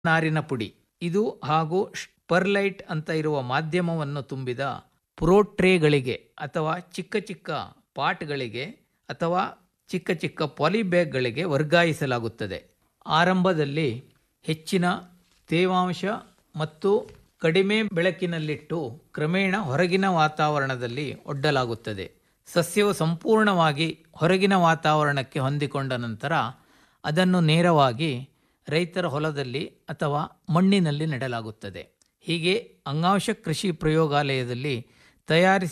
ನಾರಿನ ಪುಡಿ ಇದು ಹಾಗೂ ಪರ್ಲೈಟ್ ಅಂತ ಇರುವ ಮಾಧ್ಯಮವನ್ನು ತುಂಬಿದ ಪ್ರೋಟ್ರೇಗಳಿಗೆ ಅಥವಾ ಚಿಕ್ಕ ಚಿಕ್ಕ ಪಾಟ್ಗಳಿಗೆ ಅಥವಾ ಚಿಕ್ಕ ಚಿಕ್ಕ ಪಾಲಿಬ್ಯಾಗ್ಗಳಿಗೆ ವರ್ಗಾಯಿಸಲಾಗುತ್ತದೆ ಆರಂಭದಲ್ಲಿ ಹೆಚ್ಚಿನ ತೇವಾಂಶ ಮತ್ತು ಕಡಿಮೆ ಬೆಳಕಿನಲ್ಲಿಟ್ಟು ಕ್ರಮೇಣ ಹೊರಗಿನ ವಾತಾವರಣದಲ್ಲಿ ಒಡ್ಡಲಾಗುತ್ತದೆ ಸಸ್ಯವು ಸಂಪೂರ್ಣವಾಗಿ ಹೊರಗಿನ ವಾತಾವರಣಕ್ಕೆ ಹೊಂದಿಕೊಂಡ ನಂತರ ಅದನ್ನು ನೇರವಾಗಿ ರೈತರ ಹೊಲದಲ್ಲಿ ಅಥವಾ ಮಣ್ಣಿನಲ್ಲಿ ನೆಡಲಾಗುತ್ತದೆ ಹೀಗೆ ಅಂಗಾಂಶ ಕೃಷಿ ಪ್ರಯೋಗಾಲಯದಲ್ಲಿ ತಯಾರಿಸಿ